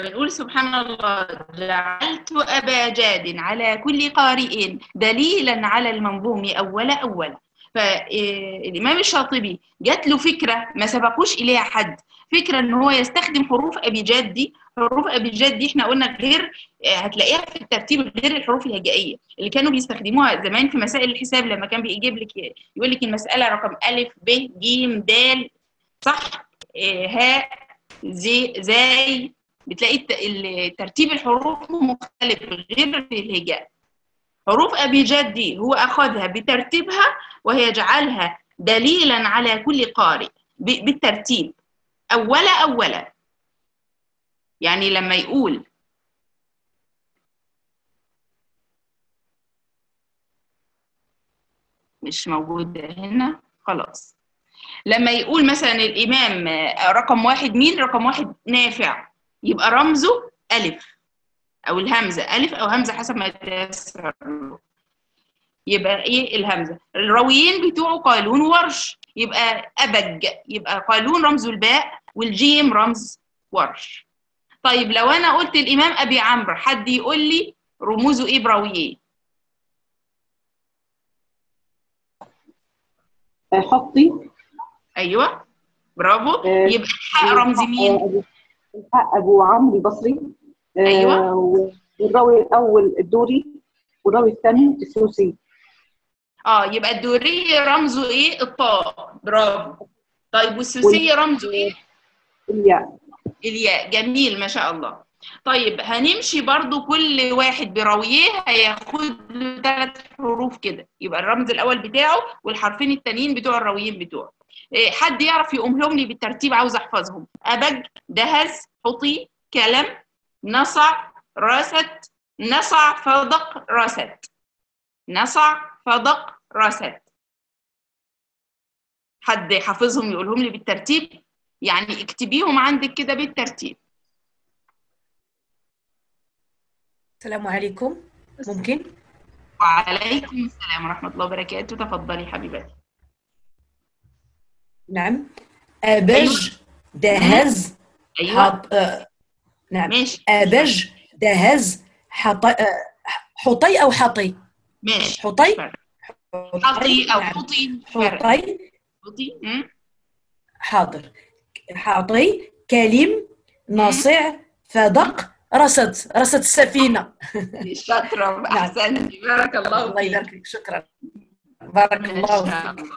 بنقول سبحان الله جعلت أبا جاد على كل قارئ دليلا على المنظوم أول أول فالإمام الشاطبي جات له فكرة ما سبقوش إليها حد فكرة إن هو يستخدم حروف أبي جاد دي حروف أبي جاد دي إحنا قلنا غير هتلاقيها في الترتيب غير الحروف الهجائية اللي كانوا بيستخدموها زمان في مسائل الحساب لما كان بيجيب لك يقول لك المسألة رقم ألف ب ج د صح هاء زي زي بتلاقي ترتيب الحروف مختلف غير الهجاء حروف أبي جاد دي هو أخذها بترتيبها ويجعلها دليلا على كل قارئ بالترتيب أولا أولا يعني لما يقول مش موجودة هنا خلاص لما يقول مثلا الإمام رقم واحد مين رقم واحد نافع يبقى رمزه ألف أو الهمزة ألف أو همزة حسب ما يتيسر يبقى إيه الهمزة الراويين بتوعه قالون ورش يبقى أبج يبقى قالون رمزه الباء والجيم رمز ورش طيب لو أنا قلت الإمام أبي عمرو حد يقول لي رموزه إيه براويين حطي أيوه برافو يبقى الحاء رمز مين؟ الحق ابو عمرو البصري أيوة. آه والراوي الاول الدوري والراوي الثاني السوسي اه يبقى الدوري رمزه ايه الطاء برافو طيب والسوسية رمزه ايه الياء الياء جميل ما شاء الله طيب هنمشي برضو كل واحد براويه هياخد له ثلاث حروف كده يبقى الرمز الاول بتاعه والحرفين التانيين بتوع الراويين بتوعه إيه حد يعرف يقومهم لي بالترتيب عاوز احفظهم ابج دهز حطي كلم نصع رست نصع فضق رست نصع فضق رست حد حافظهم يقولهم لي بالترتيب يعني اكتبيهم عندك كده بالترتيب السلام عليكم ممكن وعليكم السلام ورحمة الله وبركاته تفضلي حبيبتي نعم أبج دهز أيوة حط... آه، نعم ماشي أبج دهز حطي آه، حطي أو حطي ماشي حطي فرق. حطي أو نعم. حطي فرق حطي حطي مم. حاضر حطي كلم نصع فدق رصد رصد السفينة شاطرة أحسنتي بارك الله الله فيك يبارك فيك شكرا بارك ما الله شاء فيك الله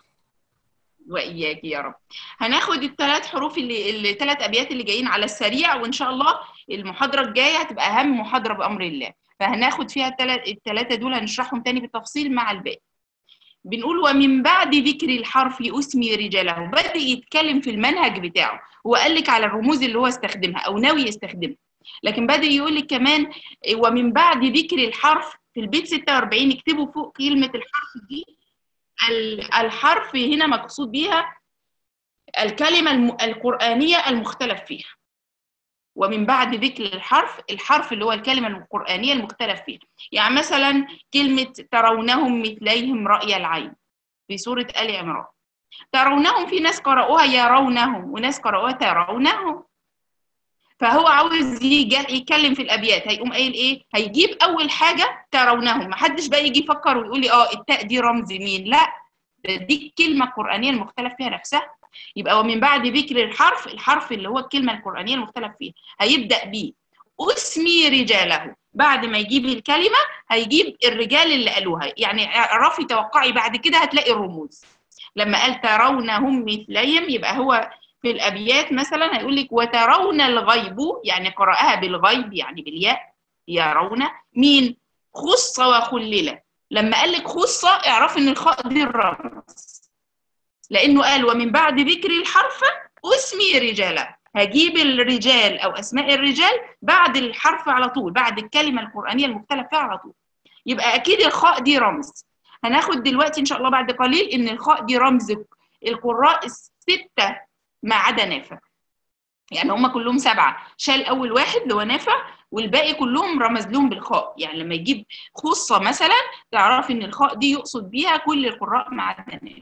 وإياك يا رب هناخد الثلاث حروف اللي الثلاث أبيات اللي جايين على السريع وإن شاء الله المحاضرة الجاية هتبقى أهم محاضرة بأمر الله فهناخد فيها الثلاث الثلاثة دول هنشرحهم تاني بالتفصيل مع الباقي بنقول ومن بعد ذكر الحرف أسمي رجاله بدأ يتكلم في المنهج بتاعه هو قال لك على الرموز اللي هو استخدمها أو ناوي يستخدمها لكن بدأ يقول لك كمان ومن بعد ذكر الحرف في البيت 46 اكتبوا فوق كلمة الحرف دي ال- الحرف هنا مقصود بيها الكلمة الم- القرآنية المختلف فيها ومن بعد ذكر الحرف الحرف اللي هو الكلمة القرآنية المختلف فيها يعني مثلا كلمة ترونهم مثليهم رأي العين في سورة آل عمران ترونهم في ناس قرأوها يرونهم وناس قرأوها ترونهم فهو عاوز يجي- يتكلم في الابيات هيقوم قايل ايه هيجيب اول حاجه ترونهم محدش بقى يجي يفكر ويقول لي اه التاء دي رمز مين لا ده دي الكلمه القرانيه المختلف فيها نفسها يبقى ومن بعد ذكر الحرف الحرف اللي هو الكلمه القرانيه المختلف فيها هيبدا بيه اسمي رجاله بعد ما يجيب الكلمه هيجيب الرجال اللي قالوها يعني اعرفي توقعي بعد كده هتلاقي الرموز لما قال ترونهم مثليهم يبقى هو في الابيات مثلا هيقول لك وترون الغيب يعني قراها بالغيب يعني بالياء يرون مين خص وخلل لما قال لك خص اعرف ان الخاء دي الرمز لانه قال ومن بعد ذكر الحرف اسمي رجالا هجيب الرجال او اسماء الرجال بعد الحرف على طول بعد الكلمه القرانيه المختلف فيها على طول يبقى اكيد الخاء دي رمز هناخد دلوقتي ان شاء الله بعد قليل ان الخاء دي رمز القراء السته ما عدا نافع يعني هم كلهم سبعه شال اول واحد اللي هو نافع والباقي كلهم رمز لهم بالخاء يعني لما يجيب خصه مثلا تعرفي ان الخاء دي يقصد بيها كل القراء ما عدا نافع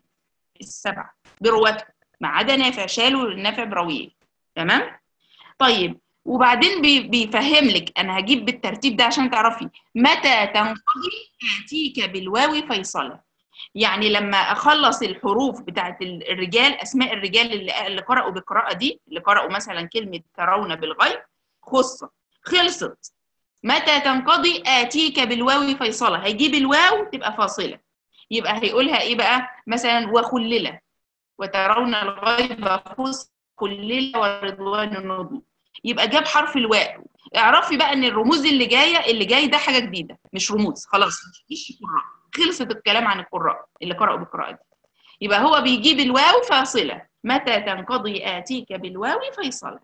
السبعه برواته ما عدا نافع شالوا النافع براويه تمام طيب وبعدين بي- بيفهم لك انا هجيب بالترتيب ده عشان تعرفي متى تنقضي اتيك بالواو فيصلا يعني لما اخلص الحروف بتاعت الرجال اسماء الرجال اللي, اللي قرأوا بالقراءه دي اللي قرأوا مثلا كلمه ترون بالغيب خص خلصت متى تنقضي اتيك بالواو فيصلا هيجيب الواو تبقى فاصله يبقى هيقولها ايه بقى مثلا وخلله وترون الغيب خص خلله ورضوان نضي يبقى جاب حرف الواو اعرفي بقى ان الرموز اللي جايه اللي جاي ده حاجه جديده مش رموز خلاص مش قراء خلصت الكلام عن القراء اللي قرأوا بالقراءه دي يبقى هو بيجيب الواو فاصله متى تنقضي اتيك بالواو فيصلا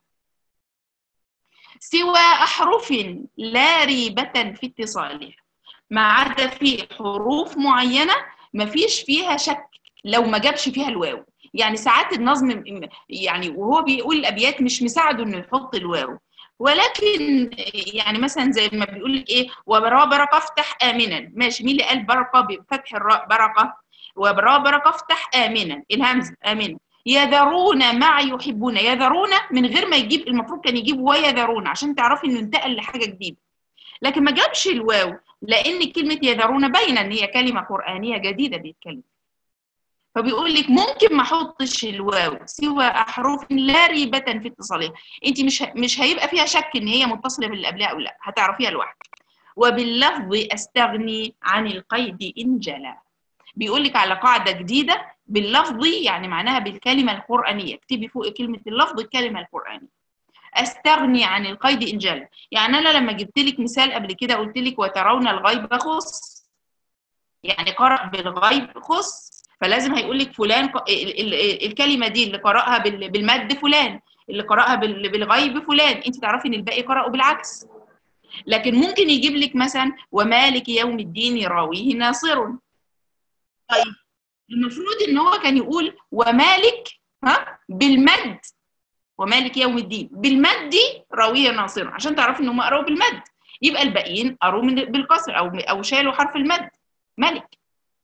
سوى احرف لا ريبه في اتصالها ما عدا في حروف معينه ما فيش فيها شك لو ما جابش فيها الواو يعني ساعات النظم يعني وهو بيقول الابيات مش مساعده انه يحط الواو ولكن يعني مثلا زي ما بيقول لك ايه وبرا بركه افتح امنا ماشي مين اللي قال بركه بفتح الراء بركه وبرا بركه افتح امنا الهمزه امنا يذرون مع يحبون يذرون من غير ما يجيب المفروض كان يجيب ويذرون عشان تعرفي انه انتقل لحاجه جديده لكن ما جابش الواو لان كلمه يذرون باينه ان هي كلمه قرانيه جديده بيتكلم فبيقول لك ممكن ما احطش الواو سوى احرف لا ريبه في اتصالها انت مش مش هيبقى فيها شك ان هي متصله باللي قبلها او لا هتعرفيها لوحدك وباللفظ استغني عن القيد ان جلا بيقول لك على قاعده جديده باللفظ يعني معناها بالكلمه القرانيه اكتبي فوق كلمه اللفظ الكلمه القرانيه استغني عن القيد ان جلا يعني انا لما جبت لك مثال قبل كده قلت لك وترون الغيب خص يعني قرأ بالغيب خص فلازم هيقول لك فلان الكلمه دي اللي قرأها بالمد فلان اللي قرأها بالغيب فلان انت تعرفي ان الباقي قرأوا بالعكس لكن ممكن يجيب لك مثلا ومالك يوم الدين يراويه ناصر طيب المفروض ان هو كان يقول ومالك ها بالمد ومالك يوم الدين بالمد راويه ناصر عشان تعرفي ان هم قرأوا بالمد يبقى الباقيين قروا بالكسر او او شالوا حرف المد ملك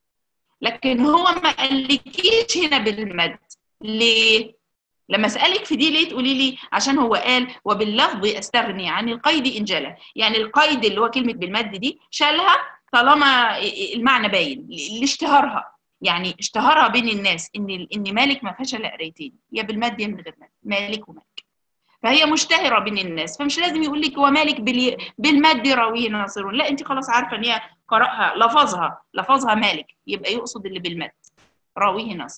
لكن هو ما قالكيش هنا بالمد ليه لما اسالك في دي ليه تقولي لي عشان هو قال وباللفظ استغني عن القيد ان جلى يعني القيد اللي هو كلمه بالمد دي شالها طالما المعنى باين لاشتهارها يعني اشتهرها بين الناس ان ان مالك ما فيهاش الا قرايتين يا بالمد يا من غير مد مالك ومالك فهي مشتهره بين الناس فمش لازم يقول لك ومالك بالمد راويه ناصر لا انت خلاص عارفه ان هي قرأها لفظها لفظها مالك يبقى يقصد اللي بالمد راويه ناصر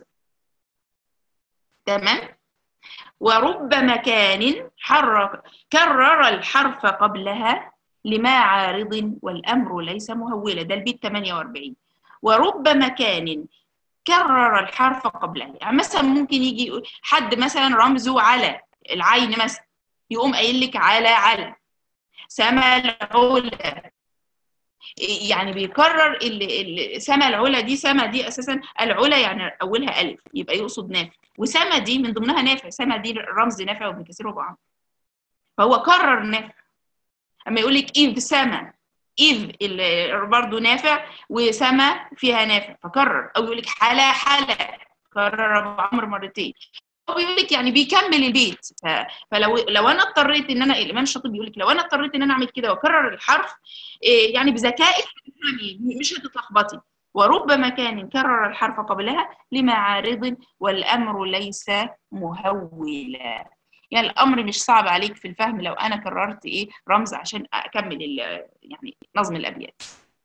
تمام ورب مكان حرك كرر الحرف قبلها لما عارض والامر ليس مهولا ده البيت 48 ورب مكان كرر الحرف قبلها يعني مثلا ممكن يجي حد مثلا رمزه على العين مثلا يقوم قايل لك على على سما العلا يعني بيكرر سما العلا دي سما دي اساسا العلا يعني اولها الف يبقى يقصد نافع وسما دي من ضمنها نافع سما دي رمز نافع وابن كثير وابو عمرو فهو كرر نافع اما يقول لك اذ سما اذ برضه نافع وسما فيها نافع فكرر او يقول لك حلا حلا كرر ابو عمرو مرتين هو بيقول لك يعني بيكمل البيت فلو لو انا اضطريت ان انا الامام الشاطبي بيقول لك لو انا اضطريت ان انا اعمل كده واكرر الحرف يعني بذكائك مش هتتلخبطي ورب مكان كرر الحرف قبلها لما عارض والامر ليس مهولا يعني الامر مش صعب عليك في الفهم لو انا كررت ايه رمز عشان اكمل يعني نظم الابيات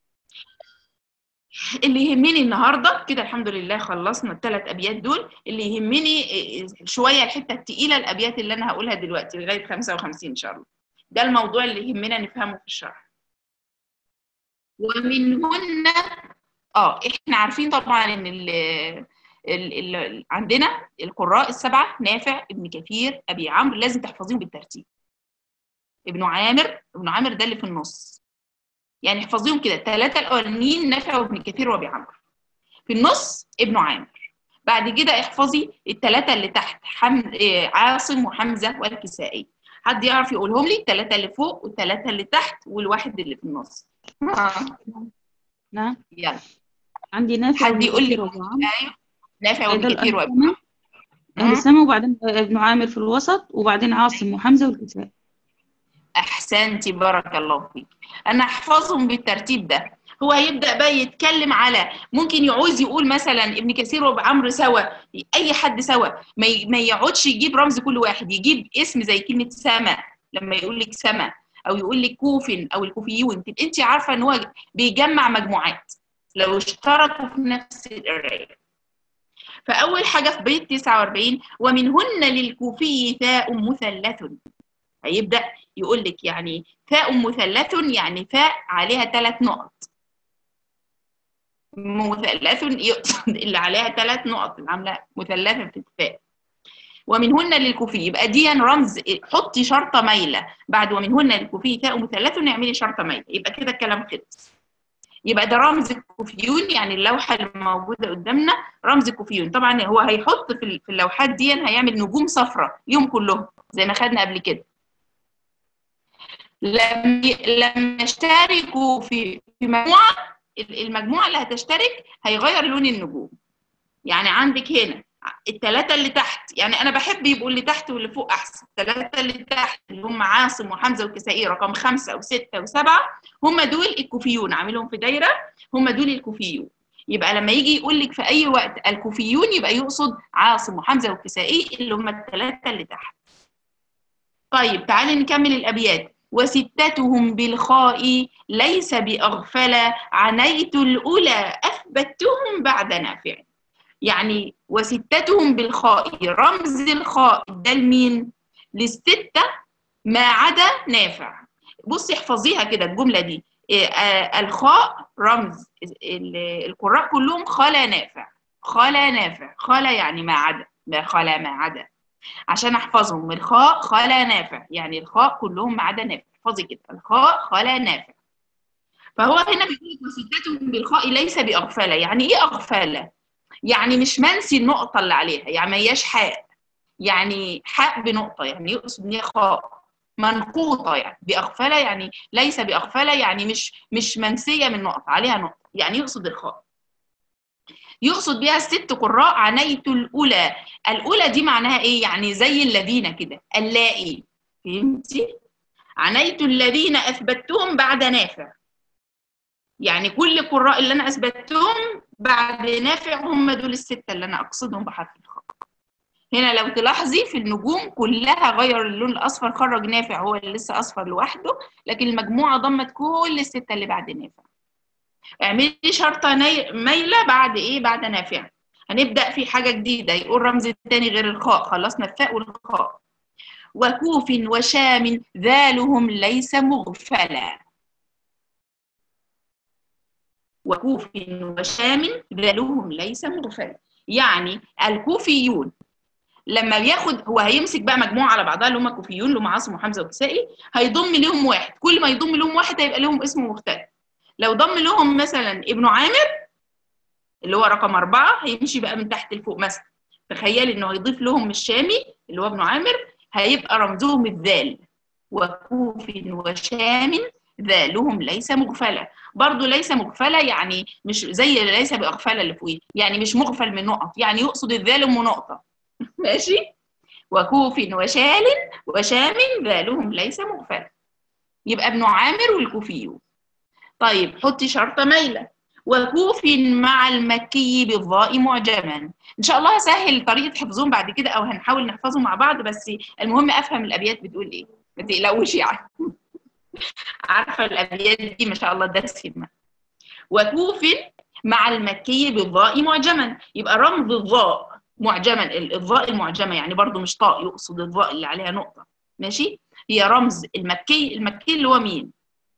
اللي يهمني النهارده كده الحمد لله خلصنا الثلاث ابيات دول اللي يهمني شويه الحته الثقيله الابيات اللي انا هقولها دلوقتي لغايه 55 ان شاء الله ده الموضوع اللي يهمنا نفهمه في الشرح ومنهن اه احنا عارفين طبعا ان ال ال ال عندنا القراء السبعه نافع ابن كثير ابي عمرو لازم تحفظيهم بالترتيب ابن عامر ابن عامر ده اللي في النص يعني احفظيهم كده الثلاثه الاولانيين نافع وابن كثير وابي عمرو في النص ابن عامر بعد كده احفظي الثلاثه اللي تحت حم... عاصم وحمزه والكسائي حد يعرف يقولهم لي الثلاثه اللي فوق والثلاثه اللي تحت والواحد اللي في النص آه. نعم يلا عندي نافع حد يقول لي وابو عمرو ايوه نافع وابن كثير وابي عمرو السما وبعدين ابن عامر في الوسط وبعدين عاصم وحمزه والكسائي احسنتي بارك الله فيك انا احفظهم بالترتيب ده هو هيبدا بقى يتكلم على ممكن يعوز يقول مثلا ابن كثير وعمرو سوا اي حد سوا ما ي- ما يقعدش يجيب رمز كل واحد يجيب اسم زي كلمه سما لما يقول لك سما او يقول لك كوف او الكوفيون تبقى انت عارفه ان هو بيجمع مجموعات لو اشتركوا في نفس القرايه فاول حاجه في بيت 49 ومنهن للكوفي ثاء مثلث هيبدا يقول لك يعني ثاء مثلث يعني ثاء عليها ثلاث نقط مثلث يقصد اللي عليها ثلاث نقط اللي عامله مثلثه في الثاء ومنهن للكوفي يبقى دي رمز حطي شرطه مايله بعد ومنهن للكوفي ثاء مثلث اعملي شرطه مايله يبقى كده الكلام خلص يبقى ده رمز الكوفيون يعني اللوحه الموجوده قدامنا رمز الكوفيون طبعا هو هيحط في في اللوحات دي هيعمل نجوم صفراء ليهم كلهم زي ما خدنا قبل كده لما لما يشتركوا في في مجموعه المجموعه اللي هتشترك هيغير لون النجوم يعني عندك هنا الثلاثه اللي تحت يعني انا بحب يبقوا اللي تحت واللي فوق احسن الثلاثه اللي تحت اللي هم عاصم وحمزه والكسائي رقم خمسه وسته وسبعه هم دول الكوفيون عاملهم في دايره هم دول الكوفيون يبقى لما يجي يقول لك في اي وقت الكوفيون يبقى يقصد عاصم وحمزه والكسائي اللي هم الثلاثه اللي تحت طيب تعالي نكمل الابيات وستتهم بالخاء ليس بأغفل عنيت الأولى أثبتهم بعد نافع يعني وستتهم بالخاء رمز الخاء ده لمين؟ للستة ما عدا نافع بصي احفظيها كده الجملة دي إيه، آه، الخاء رمز ال- القراء كلهم خلا نافع خلا نافع خلا يعني ما عدا ما خلا ما عدا عشان احفظهم الخاء خلا نافع يعني الخاء كلهم ما عدا نافع احفظي كده الخاء خلا نافع فهو هنا بيقول لك وستتهم بالخاء ليس باغفله يعني ايه اغفله يعني مش منسي النقطه اللي عليها يعني ما هياش حاء يعني حاء بنقطه يعني يقصد ان هي خاء منقوطه يعني باغفله يعني ليس باغفله يعني مش مش منسيه من نقطه عليها نقطه يعني يقصد الخاء يقصد بها الست قراء عنيت الاولى الاولى دي معناها ايه يعني زي الذين كده اللائي فهمتي عنيت الذين اثبتهم بعد نافع يعني كل القراء اللي انا اثبتهم بعد نافع هم دول السته اللي انا اقصدهم بحرف الخاء هنا لو تلاحظي في النجوم كلها غير اللون الاصفر خرج نافع هو اللي لسه اصفر لوحده لكن المجموعه ضمت كل السته اللي بعد نافع اعملي شرطه ني- مايله بعد ايه بعد نافع هنبدا في حاجه جديده يقول رمز تاني غير الخاء خلصنا الثاء والخاء وكوف وشام ذالهم ليس مغفلا وكوف وشام ذالهم ليس مغفلا يعني الكوفيون لما بياخد هو هيمسك بقى مجموعه على بعضها اللي هم كوفيون اللي هم عاصم وحمزه وكسائي هيضم ليهم واحد كل ما يضم لهم واحد هيبقى لهم اسم مختلف لو ضم لهم مثلا ابن عامر اللي هو رقم أربعة هيمشي بقى من تحت لفوق مثلا تخيلي إنه هيضيف لهم الشامي اللي هو ابن عامر هيبقى رمزهم الذال وكوف وشام ذالهم ليس مغفلة برضو ليس مغفلة يعني مش زي ليس بأغفلة اللي فوقيه يعني مش مغفل من نقط يعني يقصد الذال أم نقطة ماشي وكوف وشال وشام ذالهم ليس مغفلة يبقى ابن عامر والكوفيون طيب حطي شرطة مايلة وكوف مع المكي بالضاء معجما ان شاء الله هسهل طريقه حفظهم بعد كده او هنحاول نحفظهم مع بعض بس المهم افهم الابيات بتقول ايه ما تقلقوش يعني عارفه الابيات دي ما شاء الله دسمه وكوف مع المكي بالضاء معجما يبقى رمز الضاء معجما الضاء المعجمه يعني برضو مش طاء يقصد الضاء اللي عليها نقطه ماشي هي رمز المكي المكي اللي هو مين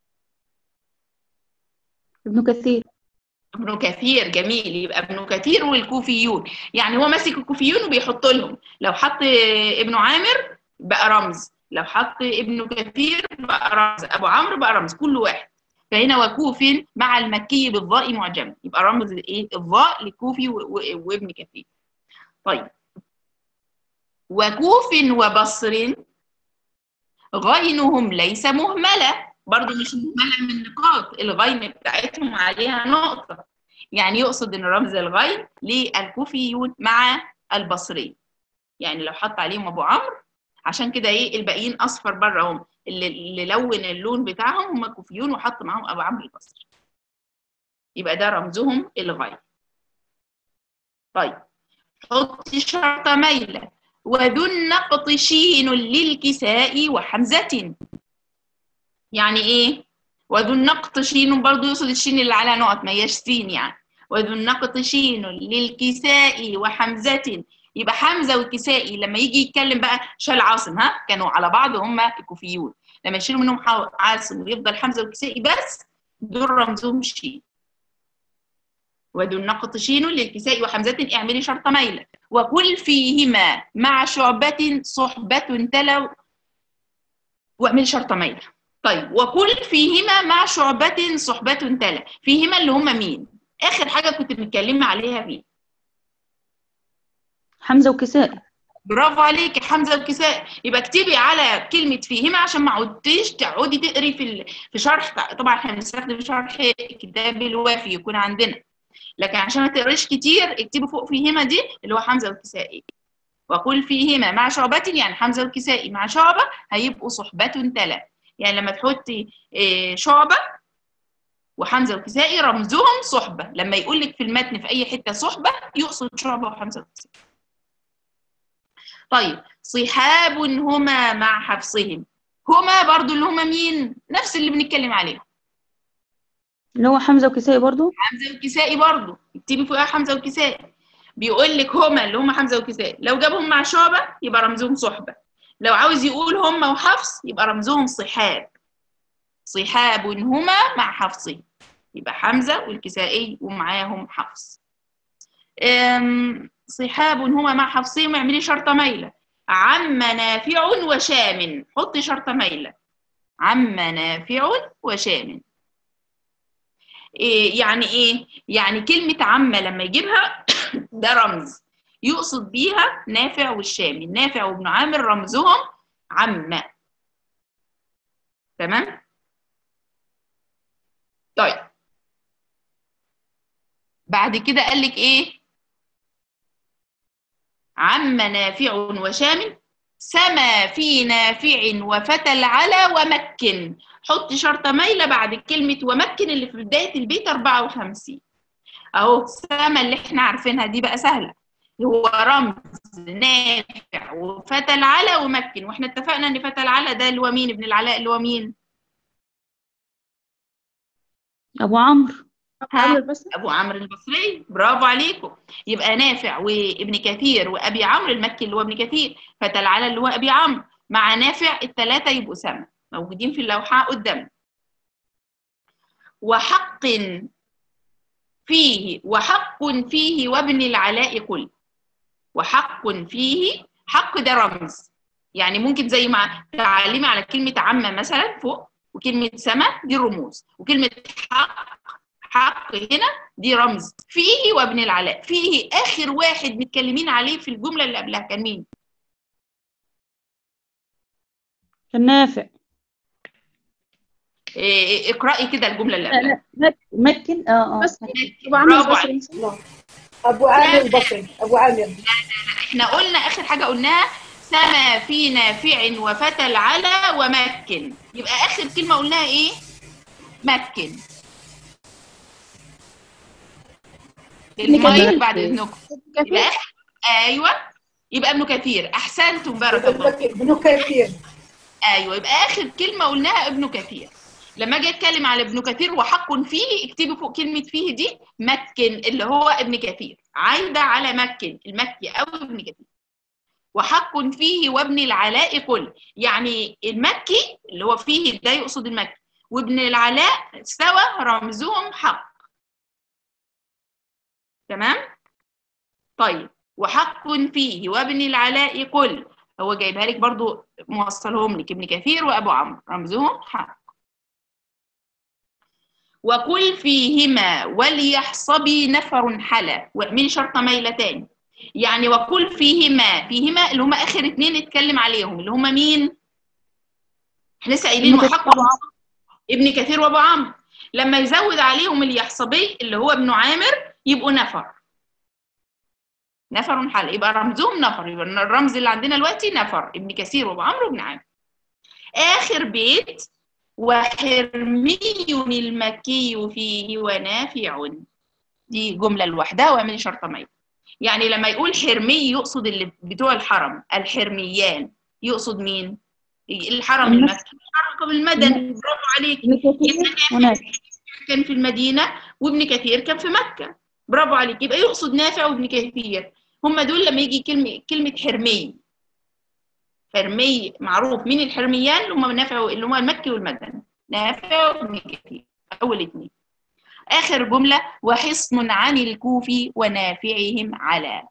ابن كثير ابن كثير جميل يبقى ابن كثير والكوفيون يعني هو ماسك الكوفيون وبيحط لهم لو حط ابن عامر بقى رمز لو حط ابن كثير بقى رمز ابو عمرو بقى رمز كل واحد فهنا وكوف مع المكي بالضاء معجم يبقى رمز ايه الضاء لكوفي وابن كثير طيب وكوف وبصر غينهم ليس مهمله برضو مش مهمله من نقاط الغين بتاعتهم عليها نقطه يعني يقصد ان رمز الغين للكوفيون مع البصري يعني لو حط عليهم ابو عمرو عشان كده ايه الباقيين اصفر بره هم اللي, اللي لون اللون بتاعهم هم كوفيون وحط معاهم ابو عمرو البصري يبقى ده رمزهم الغاية طيب حطي شرطة ميلة وذو النقط شين للكساء وحمزة يعني ايه وذو النقط شين برضو يقصد الشين اللي على نقط ما هياش سين يعني وذو النقط شين للكساء وحمزة يبقى حمزة والكسائي لما يجي يتكلم بقى شال عاصم ها كانوا على بعض هم الكوفيون لما يشيلوا منهم عاصم ويفضل حمزة والكسائي بس دول رمزهم شين وذو النقط شين للكساء وحمزة اعملي شرط ميلة وكل فيهما مع شعبة صحبة تلو واعملي شرط ميلة طيب وكل فيهما مع شعبة صحبة تلا فيهما اللي هم مين آخر حاجة كنت متكلمة عليها فيه حمزة وكساء برافو عليك حمزة وكساء يبقى اكتبي على كلمة فيهما عشان ما عدتيش تقعدي تقري في في شرح طبعا احنا بنستخدم شرح كتاب الوافي يكون عندنا لكن عشان ما تقريش كتير اكتبي فوق فيهما دي اللي هو حمزة والكسائي وقل فيهما مع شعبة يعني حمزة والكسائي مع شعبة هيبقوا صحبة تلا يعني لما تحطي شعبة وحمزة والكسائي رمزهم صحبة لما يقول لك في المتن في أي حتة صحبة يقصد شعبة وحمزة والكسائي طيب صحاب هما مع حفصهم هما برضو اللي هما مين نفس اللي بنتكلم عليهم اللي هو حمزة وكسائي برضو حمزة والكسائي برضو اكتبي فوقها حمزة والكسائي بيقول لك هما اللي هما حمزة والكسائي لو جابهم مع شعبة يبقى رمزهم صحبة لو عاوز يقول هما وحفص يبقى رمزهم صحاب صحاب هما مع حفصه يبقى حمزة والكسائي ومعاهم حفص صحاب هما مع حفصهم اعملي شرطة ميلة عم نافع وشام حطي شرطة ميلة عم نافع وشام إيه يعني ايه يعني كلمة عم لما يجيبها ده رمز يقصد بيها نافع والشامي نافع وابن عامر رمزهم عم تمام طيب بعد كده قال لك ايه عم نافع وشام سما في نافع وفتى العلا ومكن حط شرطه مايله بعد كلمه ومكن اللي في بدايه البيت 54 اهو سما اللي احنا عارفينها دي بقى سهله هو رمز نافع وفتى العلا ومكن واحنا اتفقنا ان فتى العلا ده اللي هو مين ابن العلاء اللي هو مين ابو عمرو ابو عمرو البصري برافو عليكم يبقى نافع وابن كثير وابي عمرو المكي اللي هو ابن كثير فتى العلا اللي هو ابي عمرو مع نافع الثلاثه يبقوا سما موجودين في اللوحه قدامنا وحق فيه وحق فيه وابن العلاء كل وحق فيه حق ده رمز يعني ممكن زي ما تعلمي على كلمة عامة مثلا فوق وكلمة سما دي رموز وكلمة حق حق هنا دي رمز فيه وابن العلاء فيه آخر واحد متكلمين عليه في الجملة اللي قبلها كان مين؟ كان نافع إيه اقرأي كده الجملة اللي قبلها مكن اه اه بس برافو عليك ابو عامر البصري ابو عامر احنا قلنا اخر حاجه قلناها سما في نافع وفتى العلا ومكن يبقى اخر كلمه قلناها ايه مكن المايك بعد اذنكم يبقى ايوه يبقى ابن كثير احسنتم بارك الله ابن كثير ايوه يبقى اخر كلمه قلناها ابن كثير لما اجي اتكلم على ابن كثير وحق فيه اكتبي فوق كلمه فيه دي مكن اللي هو ابن كثير عايده على مكن المكي او ابن كثير وحق فيه وابن العلاء كل يعني المكي اللي هو فيه ده يقصد المكي وابن العلاء سوا رمزهم حق تمام طيب وحق فيه وابن العلاء كل هو جايبها لك برضو موصلهم لك ابن كثير وابو عمرو رمزهم حق وكل فيهما وليحصبي نفر حلا واعملي شرطه ميله تاني يعني وكل فيهما فيهما اللي هم اخر اتنين اتكلم عليهم اللي هم مين احنا لسه قايلين وحق ابن كثير وابو عمرو لما يزود عليهم اليحصبي اللي هو ابن عامر يبقوا نفر نفر حلا يبقى رمزهم نفر يبقى الرمز اللي عندنا دلوقتي نفر ابن كثير وابو عمرو وابن عامر آخر بيت وحرمي المكي فيه ونافع دي جملة لوحدها واعملي شرطة معي يعني لما يقول حرمي يقصد اللي بتوع الحرم الحرميان يقصد مين؟ الحرم الناس- المكي الحرم المدني برافو عليك ابن كثير ونافع كان في المدينة وابن كثير كان في مكة برافو عليك يبقى يقصد نافع وابن كثير هم دول لما يجي كلمة كلمة حرمي حرمي معروف مين الحرميان اللي هم نافع اللي هم المكي والمدني نافع وابن كثير أول اتنين آخر جملة وحصن عن الكوفي ونافعهم على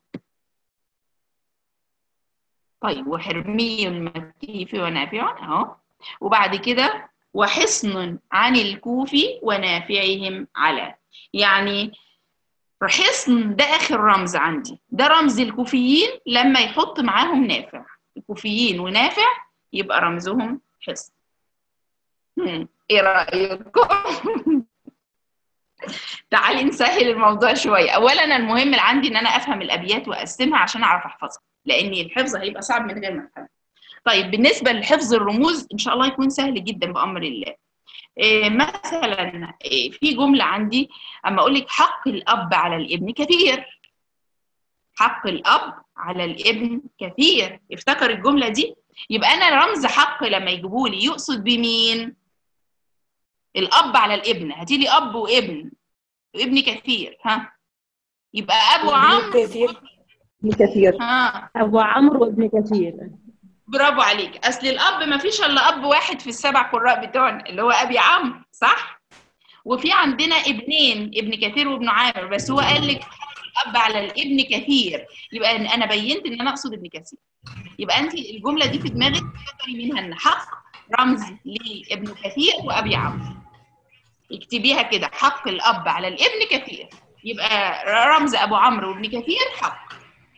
طيب وحرمي المكي في ونافع اهو وبعد كده وحصن عن الكوفي ونافعهم على يعني حصن ده آخر رمز عندي ده رمز الكوفيين لما يحط معاهم نافع الكوفيين ونافع يبقى رمزهم حصن هم، ايه رأيكم؟ تعالي نسهل الموضوع شوية أولا المهم اللي عندي إن أنا أفهم الأبيات وأقسمها عشان أعرف أحفظها لأن الحفظ هيبقى صعب من غير ما أفهم طيب بالنسبة لحفظ الرموز إن شاء الله يكون سهل جدا بأمر الله إيه مثلا إيه في جملة عندي أما أقول لك حق الأب على الابن كثير حق الأب على الابن كثير افتكر الجملة دي يبقى أنا رمز حق لما يجيبوا لي يقصد بمين الأب على الابن هاتي لي أب وابن وابن كثير ها يبقى أبو عمرو كثير ابن كثير ها أبو عمرو وابن كثير برافو عليك اصل الاب ما فيش الا اب واحد في السبع قراء بتوعنا اللي هو ابي عمرو صح وفي عندنا ابنين ابن كثير وابن عامر بس هو قال لك الاب على الابن كثير يبقى إن انا بينت ان انا اقصد ابن كثير يبقى انت الجمله دي في دماغك تقدري منها ان حق رمز لابن كثير وابي عمرو اكتبيها كده حق الاب على الابن كثير يبقى رمز ابو عمرو وابن كثير حق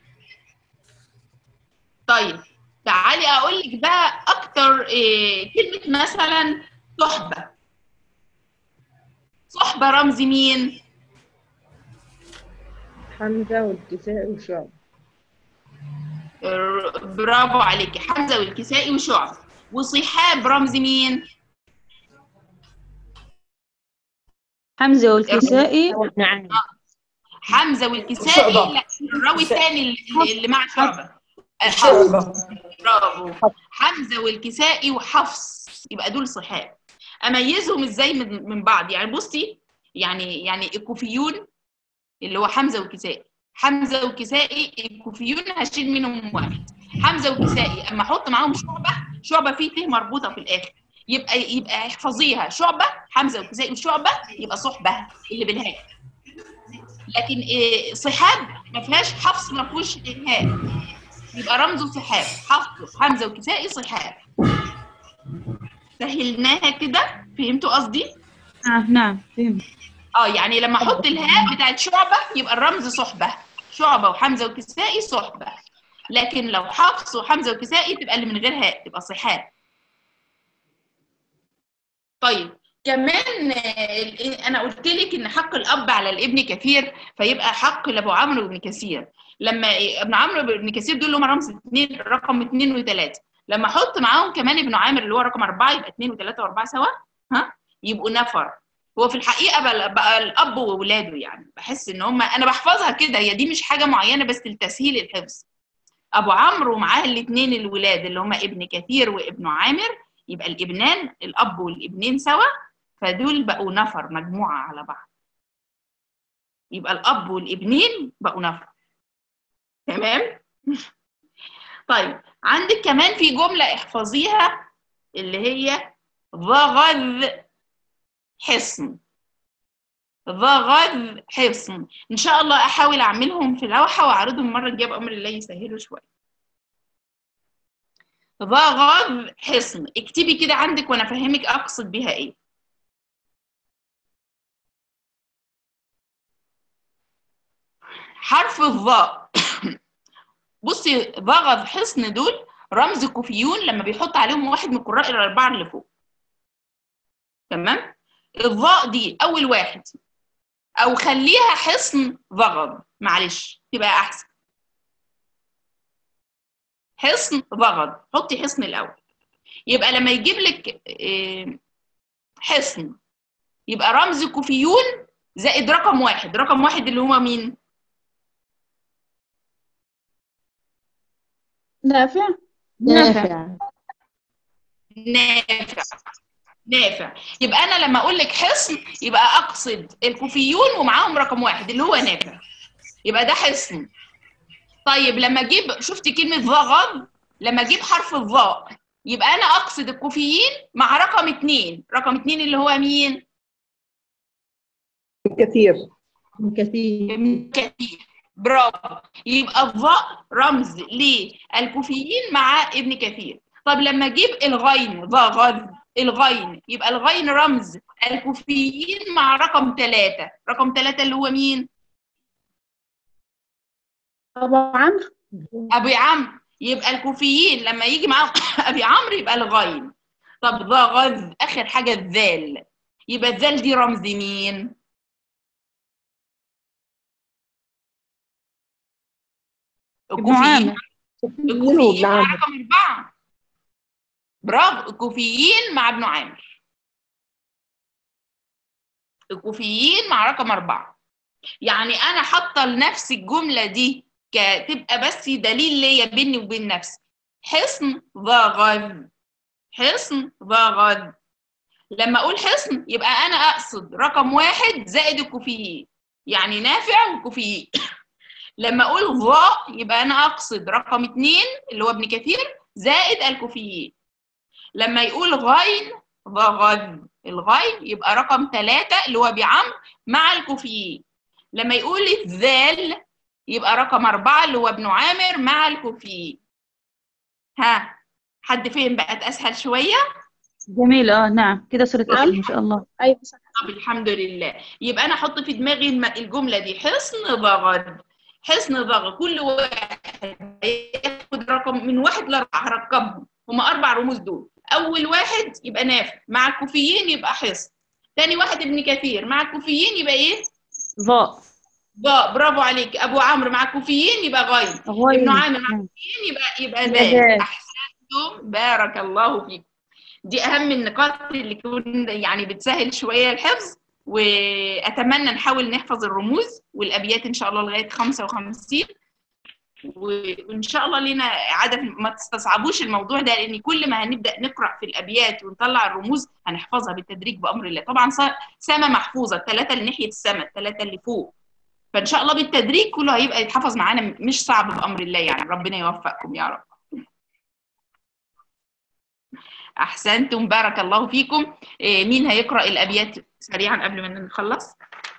طيب تعالي اقول لك بقى اكتر إيه كلمه مثلا صحبه صحبه رمز مين حمزة والكسائي وشعب ر- برافو عليكي حمزه والكسائي وشعب وصحاب رمز مين حمزة والكسائي نعم حمزه والكسائي وشعبة. لا الراوي الثاني اللي- اللي مع شعبه حفص شعبة برافو حمزه والكسائي وحفص يبقى دول صحاب اميزهم ازاي من من بعض يعني بصي يعني يعني الكوفيون اللي هو حمزه والكسائي حمزه والكسائي الكوفيون هشيل منهم واحد حمزه والكسائي اما احط معاهم شعبه شعبه فيه ت مربوطه في الاخر يبقى يبقى احفظيها شعبه حمزه والكسائي وشعبه يبقى صحبه اللي بالهاء لكن إيه صحاب ما فيهاش حفص ما فيهوش هاء يبقى رمزه صحاب حفص حمزه وكسائي صحاب سهلناها كده فهمتوا قصدي نعم نعم فهمت اه يعني لما احط الهاء بتاعت شعبه يبقى الرمز صحبه شعبه وحمزه وكسائي صحبه لكن لو حفص وحمزه وكسائي تبقى اللي من غير هاء تبقى صحاب طيب كمان آه، انا قلت لك ان حق الاب على الابن كثير فيبقى حق لابو عمرو وابن كثير لما ابن عمرو وابن كثير دول هم رمز اثنين رقم اثنين وثلاثه لما احط معاهم كمان ابن عامر اللي هو رقم اربعه يبقى اثنين وثلاثه واربعه سوا ها يبقوا نفر هو في الحقيقه بقى, بقى الاب واولاده يعني بحس ان هم انا بحفظها كده هي دي مش حاجه معينه بس لتسهيل الحفظ ابو عمرو ومعاه الاثنين الولاد اللي هم ابن كثير وابن عامر يبقى الابنان الاب والابنين سوا فدول بقوا نفر مجموعه على بعض يبقى الاب والابنين بقوا نفر تمام طيب عندك كمان في جمله احفظيها اللي هي ضغذ حصن ضغذ حصن ان شاء الله احاول اعملهم في لوحه واعرضهم المره الجايه بامر الله يسهلوا شويه ضغذ حصن اكتبي كده عندك وانا افهمك اقصد بيها ايه حرف الظاء بصي ضغذ حصن دول رمز كوفيون لما بيحط عليهم واحد من القراء الاربعه اللي فوق تمام الظاء دي اول واحد او خليها حصن ضغط معلش تبقى احسن حصن ضغط حطي حصن الاول يبقى لما يجيب لك آه، حصن يبقى رمز كوفيون زائد رقم واحد رقم واحد اللي هو مين نافع نافع نافع نافع نافع يبقى انا لما اقول لك حصن يبقى اقصد الكوفيون ومعاهم رقم واحد اللي هو نافع يبقى ده حصن طيب لما اجيب شفتي كلمه ضغط لما اجيب حرف الظاء يبقى انا اقصد الكوفيين مع رقم اتنين رقم اتنين اللي هو مين كثير كثير ابن كثير برافو يبقى الظاء رمز للكوفيين مع ابن كثير طب لما اجيب الغين ظا غذ الغين يبقى الغين رمز الكوفيين مع رقم ثلاثة رقم ثلاثة اللي هو مين أبو عمرو ابي عمرو يبقى الكوفيين لما يجي معاهم ابي عمرو يبقى الغين طب ظا غذ اخر حاجة الذال يبقى الذال دي رمز مين ابن عامر الكوفيين ابن مع عامر. رقم أربعة برافو الكوفيين مع ابن عامر الكوفيين مع رقم أربعة يعني أنا حاطة لنفسي الجملة دي ك- تبقى بس دليل ليا بيني وبين نفسي حصن ذا غذ حصن ذا غذ لما أقول حصن يبقى أنا أقصد رقم واحد زائد الكوفيين يعني نافع والكوفيين لما اقول ظاء يبقى انا اقصد رقم اتنين اللي هو ابن كثير زائد الكوفيين لما يقول غين ضغذ الغين يبقى رقم ثلاثة اللي هو بعمر مع الكوفيين لما يقول الذال يبقى رقم أربعة اللي هو ابن عامر مع الكوفيين ها حد فين بقت أسهل شوية جميل اه نعم كده صرت اسهل ما شاء الله أيوة طب الحمد لله يبقى أنا أحط في دماغي الم- الجملة دي حصن ضغط حصن ضغط كل واحد هياخد رقم من واحد لأربعة هرقمهم هما أربع رموز دول أول واحد يبقى نافع مع الكوفيين يبقى حصن تاني واحد ابن كثير مع الكوفيين يبقى إيه؟ ضاء ضاء برافو عليك أبو عمرو مع الكوفيين يبقى غين غين ابن عامر مع نعم. الكوفيين يبقى يبقى يبقى ذال ذال. أحسنتم بارك الله فيكم دي أهم النقاط اللي كون يعني بتسهل شوية الحفظ وأتمنى نحاول نحفظ الرموز والأبيات إن شاء الله لغاية 55 وإن شاء الله لينا عادة ما تستصعبوش الموضوع ده لأن كل ما هنبدأ نقرأ في الأبيات ونطلع الرموز هنحفظها بالتدريج بأمر الله طبعا صار سما محفوظة الثلاثة اللي ناحية السما الثلاثة اللي فوق فإن شاء الله بالتدريج كله هيبقى يتحفظ معانا مش صعب بأمر الله يعني ربنا يوفقكم يا رب أحسنتم بارك الله فيكم إيه، مين هيقرأ الأبيات سريعا قبل ما نخلص